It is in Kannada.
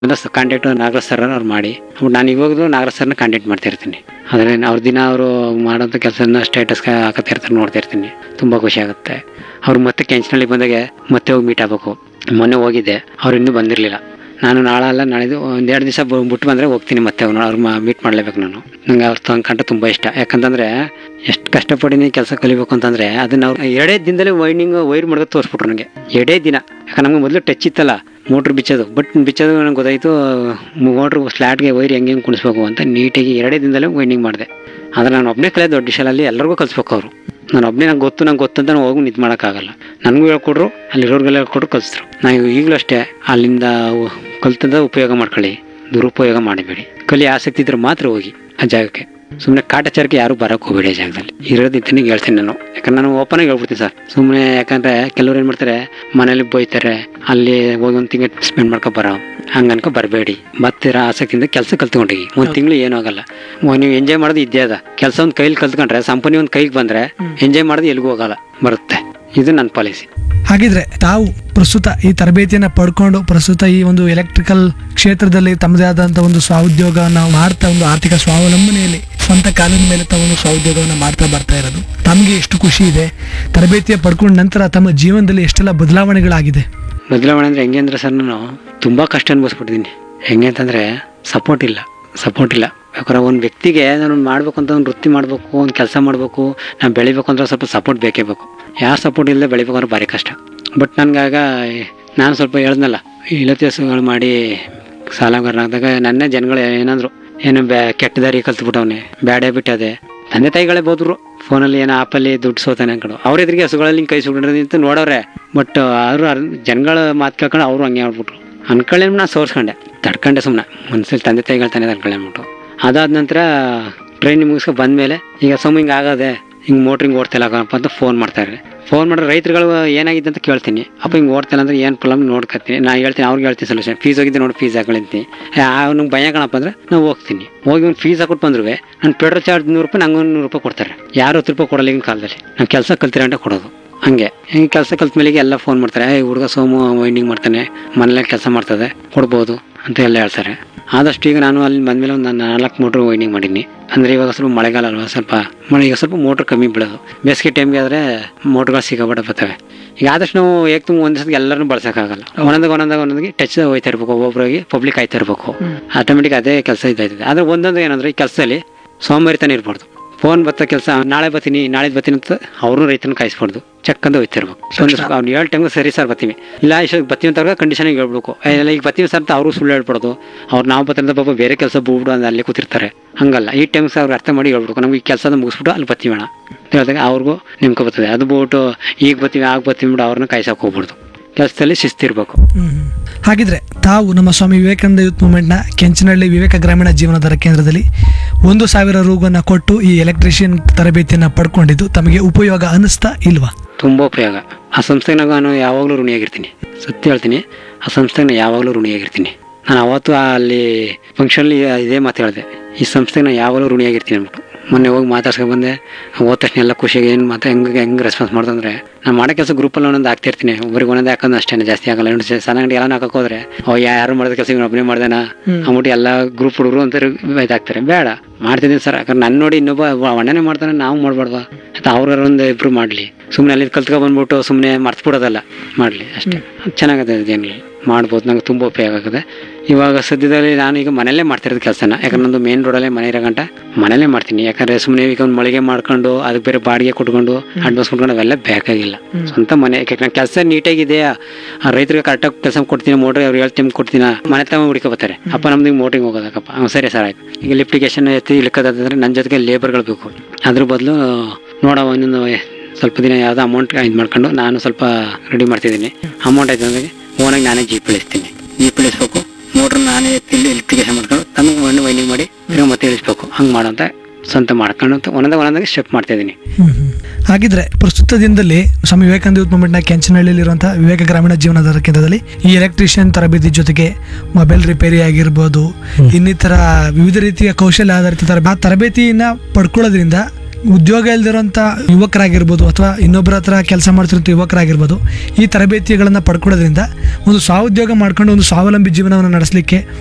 ಕಾಂಟ್ಯಾಕ್ಟ್ ನಾಗರಾಜ್ ಸರ್ ಅವ್ರು ಮಾಡಿ ಬಟ್ ನಾನು ಇವಾಗಲೂ ನಾಗರಾಜ್ ಸರ್ನ ಕಾಂಟ್ಯಾಕ್ಟ್ ಮಾಡ್ತಾ ಇರ್ತೀನಿ ಆದರೆ ಅವ್ರ ದಿನ ಅವರು ಮಾಡೋಂಥ ಕೆಲಸನ ಸ್ಟೇಟಸ್ ಹಾಕತ್ತಾ ಇರ್ತಾರೆ ನೋಡ್ತಾ ಇರ್ತೀನಿ ತುಂಬ ಖುಷಿ ಆಗುತ್ತೆ ಅವ್ರು ಮತ್ತೆ ಕೆಂಚನಹಳ್ಳಿ ಬಂದಾಗೆ ಮತ್ತೆ ಹೋಗಿ ಮೀಟ್ ಆಗಬೇಕು ಮೊನ್ನೆ ಹೋಗಿದ್ದೆ ಅವ್ರು ಇನ್ನೂ ಬಂದಿರಲಿಲ್ಲ ನಾನು ನಾಳೆ ಅಲ್ಲ ನಾಳಿದ್ದು ಒಂದೆರಡು ದಿವಸ ಬಿಟ್ಟು ಬಂದರೆ ಹೋಗ್ತೀನಿ ಮತ್ತೆ ಅವ್ರು ಅವ್ರು ಮೀಟ್ ಮಾಡಲೇಬೇಕು ನಾನು ನಂಗೆ ಅವ್ರ ತಂದ್ಕೊಂಡ್ರೆ ತುಂಬ ಇಷ್ಟ ಯಾಕಂತಂದರೆ ಎಷ್ಟು ಕಷ್ಟಪಡಿನಿ ಕೆಲಸ ಕಲಿಬೇಕು ಅಂತಂದರೆ ಅದನ್ನ ಅವ್ರು ಎರಡೇ ದಿನದಲ್ಲೇ ವೈಂಡಿಂಗ್ ವೈರ್ ಮಾಡೋದು ತೋರಿಸ್ಬಿಟ್ರು ನನಗೆ ಎರಡೇ ದಿನ ಯಾಕಂದ್ರೆ ನಮ್ಗೆ ಮೊದಲು ಟಚ್ ಇತ್ತಲ್ಲ ಮೋಟ್ರ್ ಬಿಚ್ಚೋದು ಬಟ್ ಬಿಚ್ಚೋದು ನಂಗೆ ಗೊತ್ತಾಯಿತು ಮೋಟ್ರ್ ಸ್ಲಾಟ್ಗೆ ವೈರ್ ಹೆಂಗೆ ಹೆಂಗೆ ಕುಣಿಸ್ಬೇಕು ಅಂತ ನೀಟಾಗಿ ಎರಡೇ ದಿನದಲ್ಲೇ ವೈಂಡಿಂಗ್ ಮಾಡಿದೆ ಆದರೆ ನಾನು ಒಬ್ಬನೇ ಕಲೆ ದೊಡ್ಡ ಶಾಲಲ್ಲಿ ಎಲ್ಲರಿಗೂ ಕಲಿಸ್ಬೇಕು ಅವರು ನಾನು ಒಬ್ಬನೇ ನಂಗೆ ಗೊತ್ತು ನಂಗೆ ಗೊತ್ತು ಅಂತ ನಾನು ಹೋಗಿ ನಿಂತು ಮಾಡೋಕ್ಕಾಗಲ್ಲ ನನಗೂ ಹೇಳ್ಕೊಡ್ರು ಅಲ್ಲಿರೋರ್ಗೆಲ್ಲ ಹೇಳ್ಕೊಟ್ರು ಕಲಿಸಿದ್ರು ನಾನು ಈಗಲೂ ಅಷ್ಟೇ ಅಲ್ಲಿಂದ ಕಲ್ತದ ಉಪಯೋಗ ಮಾಡ್ಕೊಳ್ಳಿ ದುರುಪಯೋಗ ಮಾಡಬೇಡಿ ಕಲಿ ಆಸಕ್ತಿ ಇದ್ರೆ ಮಾತ್ರ ಹೋಗಿ ಆ ಜಾಗಕ್ಕೆ ಸುಮ್ಮನೆ ಕಾಟಾಚಾರಕ್ಕೆ ಯಾರು ಬರಕ್ಕೆ ಹೋಗಬೇಡಿ ಆ ಜಾಗದಲ್ಲಿ ಇರೋದಿದ್ದನಿಗೆ ಹೇಳ್ತೀನಿ ನಾನು ಯಾಕಂದ್ರೆ ನಾನು ಓಪನ್ ಆಗಿ ಹೇಳ್ಬಿಡ್ತೀನಿ ಸರ್ ಸುಮ್ಮನೆ ಯಾಕಂದ್ರೆ ಕೆಲವ್ರು ಏನು ಮಾಡ್ತಾರೆ ಮನೇಲಿ ಬೈತಾರೆ ಅಲ್ಲಿ ಹೋಗಿ ಒಂದು ತಿಂಗಳು ಸ್ಪೆಂಡ್ ಮಾಡ್ಕೊ ಬರೋ ಹಂಗೆ ಅನ್ಕೊ ಬರಬೇಡಿ ಮತ್ತೆ ಆಸಕ್ತಿಯಿಂದ ಕೆಲಸ ಕಲ್ತ್ಕೊಂಡೋಗಿ ಒಂದು ತಿಂಗಳು ಏನೂ ಆಗಲ್ಲ ಮ- ನೀವು ಎಂಜಾಯ್ ಮಾಡೋದು ಇದ್ದೇ ಅದ ಕೆಲಸ ಒಂದು ಕೈಲಿ ಕಲ್ತ್ಕೊಂಡ್ರೆ ಸಂಪನಿ ಒಂದು ಕೈಗೆ ಬಂದರೆ ಎಂಜಾಯ್ ಮಾಡೋದು ಎಲ್ಲಿಗೂ ಹೋಗಲ್ಲ ಬರುತ್ತೆ ಇದು ನನ್ನ ಪಾಲಿಸಿ ಹಾಗಿದ್ರೆ ತಾವು ಪ್ರಸ್ತುತ ಈ ತರಬೇತಿಯನ್ನ ಪಡ್ಕೊಂಡು ಪ್ರಸ್ತುತ ಈ ಒಂದು ಎಲೆಕ್ಟ್ರಿಕಲ್ ಕ್ಷೇತ್ರದಲ್ಲಿ ತಮ್ಮದೇ ಆದಂತ ಒಂದು ಸ್ವಾಉದ್ಯೋಗವನ್ನ ಮಾಡ್ತಾ ಒಂದು ಆರ್ಥಿಕ ಸ್ವಾವಲಂಬನೆಯಲ್ಲಿ ಸ್ವಂತ ಕಾಲಿನ ಮೇಲೆ ತಾವು ಒಂದು ಸ್ವಾಉದ್ಯೋಗವನ್ನ ಮಾಡ್ತಾ ಬರ್ತಾ ಇರೋದು ತಮಗೆ ಎಷ್ಟು ಖುಷಿ ಇದೆ ತರಬೇತಿಯ ಪಡ್ಕೊಂಡ ನಂತರ ತಮ್ಮ ಜೀವನದಲ್ಲಿ ಎಷ್ಟೆಲ್ಲ ಬದಲಾವಣೆಗಳಾಗಿದೆ ಬದಲಾವಣೆ ಅಂದ್ರೆ ಹೆಂಗೆ ಅಂದ್ರೆ ಸರ್ ನಾನು ತುಂಬಾ ಕಷ್ಟ ಅನ್ಭವಿಸ್ಬಿಟ್ಟಿದ್ದೀನಿ ಹೆಂಗೆ ಅಂತಂದ್ರೆ ಸಪೋರ್ಟ್ ಇಲ್ಲ ಸಪೋರ್ಟ್ ಇಲ್ಲ ಯಾಕಂದ್ರೆ ಒಂದು ವ್ಯಕ್ತಿಗೆ ನಾನು ಮಾಡ್ಬೇಕು ಅಂತ ಒಂದು ವೃತ್ತಿ ಮಾಡಬೇಕು ಒಂದು ಕೆಲಸ ಮಾಡಬೇಕು ನಾನು ಬೆಳಿಬೇಕು ಅಂದ್ರೆ ಸ್ವಲ್ಪ ಸಪೋರ್ಟ್ ಬೇಕೇ ಬೇಕು ಯಾವ ಸಪೋರ್ಟ್ ಇಲ್ಲದೆ ಬೆಳಿಬೇಕು ಅಂದ್ರೆ ಭಾರಿ ಕಷ್ಟ ಬಟ್ ನನಗಾಗ ನಾನು ಸ್ವಲ್ಪ ಹೇಳ್ದ್ನಲ್ಲ ಇಲತ್ಯಾಸಗಳು ಮಾಡಿ ಸಾಲಗಾರನಾದಾಗ ನನ್ನೇ ಜನಗಳು ಏನಂದ್ರು ಏನು ಬ್ಯಾ ಕೆಟ್ಟ ದಾರಿ ಕಲ್ತ್ಬಿಟ್ಟವನೆ ಬ್ಯಾಡೇ ಬಿಟ್ಟದೆ ತಂದೆ ತಾಯಿಗಳೇ ಬೋದ್ರು ಫೋನಲ್ಲಿ ಏನೋ ಆಪಲ್ಲಿ ದುಡ್ಡು ಸೋತಾನೆ ಅನ್ಕೊಂಡು ಅವ್ರ ಎದುರಿಗೆ ಹಸುಗಳಲ್ಲಿ ಹಿಂಗ್ ಕೈ ಸುಡ್ರಿ ಅಂತ ನೋಡವ್ರೆ ಬಟ್ ಆದ್ರೂ ಅರ್- ಜನಗಳ ಮಾತು ಕೇಳ್ಕೊಂಡು ಅವರು ಹಂಗೆ ಆಗ್ಬಿಟ್ರು ಅನ್ಕೊಳ್ಳಿ ನಾ ಸೋರ್ಸ್ಕೊಂಡೆ ತಡ್ಕೊಂಡೆ ಸುಮ್ಮನೆ ಮನ್ಸಲ್ಲಿ ತಂದೆ ತಾಯಿಗಳ ತಾನೇ ತಡ್ಕೊಳ್ಳೆ ಅಂದ್ಬಿಟ್ಟು ಅದಾದ ನಂತರ ಟ್ರೈನ್ ಮುಗಿಸ್ಕೊ ಬಂದ್ಮೇಲೆ ಈಗ ಸುಮ್ಮ ಹಿಂಗೆ ಆಗದೆ ಹಿಂಗೆ ಮೋಟ್ರಿಂಗ್ ಓಡ್ತಿಲ್ಲ ಕಣಪ್ಪ ಅಂತ ಫೋನ್ ಮಾಡ್ತಾರೆ ಫೋನ್ ಮಾಡಿದ್ರೆ ರೈತರುಗಳು ಏನಾಗಿದೆ ಅಂತ ಕೇಳ್ತೀನಿ ಅಪ್ಪ ಹಿಂಗೆ ಓಡ್ತಿಲ್ಲ ಅಂದ್ರೆ ಏನು ಪ್ರಾಬ್ಲಮ್ ನೋಡ್ಕೊತೀನಿ ನಾನು ಹೇಳ್ತೀನಿ ಅವ್ರಿಗೆ ಹೇಳ್ತೀನಿ ಸೊಲ್ಯೂಷನ್ ಫೀಸ್ ಹೋಗಿದ್ದೆ ನೋಡಿ ಫೀಸ್ ಹಾಕೊಳ್ತೀನಿ ಅವ್ನಿಗೆ ಭಯ ಕಣಪ್ಪ ಅಂದ್ರೆ ನಾವು ಹೋಗ್ತೀನಿ ಹೋಗಿ ಒಂದು ಫೀಸ್ ಹಾಕೊಟ್ಟು ಬಂದ್ರು ನಾನು ಪೆಟ್ರೋಲ್ ಚಾರ್ಜ್ ನೂರು ರೂಪಾಯಿ ನಂಗೆ ಒಂದು ನೂರು ರೂಪಾಯಿ ಕೊಡ್ತಾರೆ ಯಾರು ಹತ್ತು ರೂಪಾಯಿ ಕೊಡಲ್ಲ ಈಗಿನ ಕಾಲದಲ್ಲಿ ನಾವು ಕೆಲಸ ಕಲ್ತಿರ ಅಂತ ಕೊಡೋದು ಹಂಗೆ ಈ ಕೆಲಸ ಕಲ್ತ ಮೇಲೆ ಎಲ್ಲ ಫೋನ್ ಮಾಡ್ತಾರೆ ಏ ಹುಡುಗ ಸೋಮು ವೈಂಡಿಂಗ್ ಮಾಡ್ತಾನೆ ಮನೇಲೆ ಕೆಲಸ ಮಾಡ್ತದೆ ಕೊಡ್ಬೋದು ಅಂತ ಎಲ್ಲ ಹೇಳ್ತಾರೆ ಆದಷ್ಟು ಈಗ ನಾನು ಅಲ್ಲಿ ಬಂದಮೇಲೆ ಒಂದು ನಾಲ್ಕು ಮೋಟ್ರ್ ವೈಂಡಿಂಗ್ ಮಾಡೀನಿ ಅಂದರೆ ಇವಾಗ ಸ್ವಲ್ಪ ಮಳೆಗಾಲ ಅಲ್ವಾ ಸ್ವಲ್ಪ ಮಳೆ ಈಗ ಸ್ವಲ್ಪ ಮೋಟ್ರ್ ಕಮ್ಮಿ ಬೀಳೋದು ಬೇಸಿಗೆ ಟೈಮ್ಗೆ ಆದರೆ ಮೋಟ್ರ್ಗಳು ಸಿಕ್ಕಾಪಟ್ಟೆ ಬರ್ತವೆ ಈಗ ಆದಷ್ಟು ನಾವು ಏಕ್ ತುಂಬ ಒಂದು ಸತಿ ಎಲ್ಲರನ್ನೂ ಬಳಸೋಕ್ಕಾಗಲ್ಲ ಒಂದೊಂದಾಗ ಒಂದೊಂದಾಗ ಒಂದೊಂದಿಗೆ ಟಚ್ ಹೋಯ್ತಾ ಇರಬೇಕು ಒಬ್ಬೊಬ್ಬರಿಗೆ ಪಬ್ಲಿಕ್ ಆಯ್ತಾ ಇರಬೇಕು ಆಟೋಮೆಟಿಕ್ ಅದೇ ಕೆಲಸ ಇದಾಯ್ತದೆ ಆದರೆ ಒಂದೊಂದು ಏನಂದ್ರೆ ಈ ಕೆಲಸದಲ್ಲಿ ಸೋಂಬೇರಿತನ ಇರ್ಬಾರ್ದು ಫೋನ್ ಬತ್ತ ಕೆಲಸ ನಾಳೆ ಬರ್ತೀನಿ ನಾಳೆ ಬರ್ತೀನಿ ಅಂತ ಅವರು ರೈತನ ಕಾಯಿಸ್ಬಾರ್ದು ಚೆಕ್ ಅಂತ ಹೋಯ್ತಿರ್ಬೇಕು ಒಂದು ಅವ್ನು ಏಳು ಟೈಮ್ಗೆ ಸರಿ ಸರ್ ಬರ್ತೀವಿ ಇಲ್ಲ ಇಷ್ಟೊಂದು ಬರ್ತೀವಿ ಅಂತ ಕಂಡೀಷನಿಗೆ ಹೇಳ್ಬೇಕು ಏ, ಇಲ್ಲ ಈಗ ಬರ್ತೀವಿ ಸರ್ ಅಂತ ಅವರು ಸುಳ್ಳು ಹೇಳ್ಬಾರ್ದು ಅವ್ರು ನಾವು ಬರ್ತಾರೆ ಪಾಪ ಬೇರೆ ಕೆಲಸ ಬಿಡ್ಬಿಡು ಅಂತ ಅಲ್ಲಿ ಕೂತಿರ್ತಾರೆ ಹಂಗಲ್ಲ ಈ ಟೈಮ್ಸ್ ಅವ್ರು ಅರ್ಥ ಮಾಡಿ ಹೇಳ್ಬೇಕು ನಮ್ಗೆ ಈ ಕೆಲಸದ ಮುಗಿಸ್ಬಿಟ್ಟು ಅಲ್ಲಿ ಬರ್ತೀವಿ ಅಣ್ಣ ಅಂತ ಹೇಳಿದಾಗ ಅವ್ರಿಗೂ ನಿಮ್ಗೆ ಬರ್ತದೆ ಅದು ಬಿಟ್ಟು ಈಗ ಬರ್ತೀವಿ ಆಗ ಬರ್ತೀವಿ ಬಿಡು ಅವ್ರನ್ನ ಕಾಯ್ಸಕ್ಕೆ ಹೋಗ್ಬಿಡ್ದು ಕೆಲಸದಲ್ಲಿ ಶಿಸ್ತಿರ್ಬೇಕು ಹಾಗಿದ್ರೆ ತಾವು ನಮ್ಮ ಸ್ವಾಮಿ ವಿವೇಕಾನಂದ ಯೂತ್ ಮೂವ್ಮೆಂಟ್ನ ಕೆಂಚನಹಳ್ಳಿ ವಿವೇಕ ಗ್ರಾಮೀಣ ಜೀವನಾಧಾರ ಕೇಂದ್ರದಲ್ಲಿ ಒಂದು ಸಾವಿರ ರೂಗನ್ನ ಕೊಟ್ಟು ಈ ಎಲೆಕ್ಟ್ರಿಷಿಯನ್ ತರಬೇತಿಯನ್ನ ಪಡ್ಕೊಂಡಿದ್ದು ತಮಗೆ ಉಪಯೋಗ ಅನ್ನಿಸ್ತಾ ಇಲ್ವಾ ತುಂಬ ಉಪಯೋಗ ಆ ಸಂಸ್ಥೆಗೆ ನಾನು ಯಾವಾಗಲೂ ಋಣಿಯಾಗಿರ್ತೀನಿ ಸತ್ಯ ಹೇಳ್ತೀನಿ ಆ ಸಂಸ್ಥೆಗೆ ನಾನು ಯಾವಾಗಲೂ ಋಣಿಯಾಗಿರ್ತೀನಿ ನಾನು ಅವತ್ತು ಅಲ್ಲಿ ಫಂಕ್ಷನಲ್ಲಿ ಇದೇ ಮಾತು ಹೇಳಿದೆ ಈ ಸಂಸ್ಥೆಗೆ ನಾನು ಯಾವಾಗಲೂ ಋಣಿಯಾಗಿರ್ತೀನಿ ಅಂದ್ಬಿಟ್ಟು ಮೊನ್ನೆ ಹೋಗಿ ಮಾತಾಡ್ಸ್ಕೊಂಡು ಬಂದೆ ಹೋದ ತಕ್ಷಣ ಎಲ್ಲ ಖುಷಿಯಾಗಿ ಏನು ಮಾತು ಹೆಂಗೆ ಹೆಂಗೆ ರೆಸ್ಪಾನ್ಸ್ ಮಾಡ್ದಂದ್ರೆ ನಾನು ಮಾಡೋ ಕೆಲಸ ಗ್ರೂಪಲ್ಲಿ ಒಂದೊಂದು ಆಗ್ತಿರ್ತೀನಿ ಒಬ್ರಿಗೆ ಒಂದೊಂದು ಹಾಕೋದು ಅಷ್ಟೇ ಜಾಸ್ತಿ ಆಗಲ್ಲ ಇನ್ನು ಸಣ್ಣ ಅಂಗಡಿ ಎಲ್ಲ ಹಾಕಕ್ಕೆ ಹೋದ್ರೆ ಅವ್ ಯಾರು ಮಾಡಿದ ಕೆಲಸ ಇವನು ಒಬ್ಬನೇ ಮಾಡ್ದೇನ ಅಂದ್ಬಿಟ್ಟು ಎಲ್ಲ ಗ್ರೂಪ್ ಹುಡುಗರು ಅಂತ ಇದಾಗ್ತಾರೆ ಬೇಡ ಮಾಡ್ತಿದ್ದೀನಿ ಸರ್ ಯಾಕಂದ್ರೆ ನನ್ನ ನೋಡಿ ಇನ್ನೊಬ್ಬ ಅಣ್ಣನೇ ಮಾಡ್ತಾನೆ ನಾವು ಮಾಡ್ಬಾರ್ದು ಅಂತ ಅವ್ರ ಒಂದು ಇಬ್ರು ಮಾಡಲಿ ಸುಮ್ಮನೆ ಅಲ್ಲಿ ಕಲ್ತ್ಕೊ ಬಂದ್ಬಿಟ್ಟು ಸುಮ್ಮನೆ ಮರ್ತ್ಬಿಡೋದಲ್ಲ ಮಾಡಲಿ ಅಷ್ಟೇ ಚೆನ್ನಾಗದೆ ಅದೇನಿಲ್ಲ ಮಾಡ್ಬೋದು ನಂಗೆ ತುಂಬ ಉಪಯೋಗ ಆಗಿದೆ ಇವಾಗ ಸದ್ಯದಲ್ಲಿ ನಾನು ಈಗ ಮನೆಯಲ್ಲೇ ಮಾಡ್ತಿರೋದು ಕೆಲಸನ ಯಾಕಂದ್ರೆ ನಂದು ಮೇನ್ ರೋಡಲ್ಲೇ ಮನೆ ಇರೋ ಗಂಟ ಮನೇಲೇ ಮಾಡ್ತೀನಿ ಯಾಕಂದ್ರೆ ಸುಮ್ಮನೆ ಈಗ ಒಂದು ಮಳಿಗೆ ಮಾಡ್ಕೊಂಡು ಅದಕ್ಕೆ ಬೇರೆ ಬಾಡಿಗೆ ಕೊಟ್ಕೊಂಡು ಅಡ್ವಾನ್ಸ್ ಕೊಟ್ಕೊಂಡು ಅವೆಲ್ಲ ಬೇಕಾಗಿಲ್ಲ ಸ್ವಂತ ಮನೆ ಯಾಕೆ ನಾನು ಕೆಲಸ ನೀಟಾಗಿದೆಯಾ ಆ ರೈತರಿಗೆ ಕರೆಕ್ಟಾಗಿ ಕೆಲಸ ಕೊಡ್ತೀನಿ ಮೋಟ್ರ್ ಅವ್ರು ಹೇಳ್ತೀನಿ ಟೈಮ್ ಕೊಡ್ತೀನಿ ಮನೆ ತಗೊಂಡು ಹುಡುಕೋ ಬರ್ತಾರೆ ಅಪ್ಪ ನಮ್ದು ಮೋಟ್ರಿಂಗ್ ಹೋಗೋದಕ್ಕಪ್ಪ ಹ್ಞೂ ಸರಿ ಸರ್ ಆಯ್ತು ಈಗ ಲಿಫ್ಟಿಗೇಷನ್ ಎತ್ತಿ ಇಳ್ಕೋದಂದ್ರೆ ನನ್ನ ಜೊತೆಗೆ ಲೇಬರ್ಗಳು ಬೇಕು ಅದ್ರ ಬದಲು ನೋಡೋ ಇನ್ನೊಂದು ಸ್ವಲ್ಪ ದಿನ ಯಾವುದೋ ಅಮೌಂಟ್ ಇದು ಮಾಡ್ಕೊಂಡು ನಾನು ಸ್ವಲ್ಪ ರೆಡಿ ಮಾಡ್ತಿದ್ದೀನಿ ಅಮೌಂಟ್ ಆಯ್ತು ಅಂದ್ರೆ ಓನಾಗಿ ನಾನೇ ಜೀಪ್ ಇಳಿಸ್ತೀನಿ ಜೀಪ್ ಇಳಿಸ್ಬೇಕು ಮೋಟ್ರ್ ನಾನೇ ಎತ್ತಿ ಲಿಫ್ಟಿಗೇಷನ್ ಮಾಡ್ಕೊಂಡು ತನಗೆ ಮಣ್ಣು ವೈಂಡಿಂಗ್ ಮಾಡಿ ತಿರ್ಗಾ ಮತ್ತೆ ಇಳಿಸ್ಬೇಕು ಹಂಗೆ ಮಾಡೋಂಥ ಸ್ವಂತ ಮಾಡ್ಕೊಂಡು ಅಂತ ಒಂದೊಂದೇ ಒಂದೊಂದಾಗಿ ಸ್ಟೆಪ್ ಮಾಡ್ತಿದ್ದೀನಿ ಹಾಗಿದ್ರೆ ಪ್ರಸ್ತುತ ದಿನದಲ್ಲಿ ಸ್ವಾಮಿ ವಿವೇಕಾನಂದ ಯೂತ್ ಮೂವ್ಮೆಂಟ್ನ ಕೆಂಚನಹಳ್ಳಿಯಲ್ಲಿರುವಂತಹ ವಿವೇಕ ಗ್ರಾಮೀಣ ಜೀವನಾಧಾರ ಕೇಂದ್ರದಲ್ಲಿ ಈ ಎಲೆಕ್ಟ್ರಿಷಿಯನ್ ತರಬೇತಿ ಜೊತೆಗೆ ಮೊಬೈಲ್ ರಿಪೇರಿ ಆಗಿರ್ಬೋದು ಇನ್ನಿತರ ವಿವಿಧ ರೀತಿಯ ಕೌಶಲ್ಯ ಆಧಾರಿತ ತರ ಆ ತರಬೇತಿಯನ್ನ ಪಡ್ಕೊಳ್ಳೋದ್ರಿಂದ ಉದ್ಯೋಗ ಇಲ್ದಿರೋಂಥ ಯುವಕರಾಗಿರ್ಬೋದು ಅಥವಾ ಇನ್ನೊಬ್ಬರ ಹತ್ರ ಕೆಲಸ ಮಾಡ್ತಿರೋಂಥ ಯುವಕರಾಗಿರ್ಬೋದು ಈ ತರಬೇತಿಗಳನ್ನು ಪಡ್ಕೊಳ್ಳೋದ್ರಿಂದ ಒಂದು ಸ್ವಾಉದ್ಯೋಗ ಮಾಡ್ಕೊಂಡು ಒಂದು ಸ್ವಾವಲಂಬಿ ಜೀವನವನ್ನು ನಡೆಸಲಿಕ್ಕೆ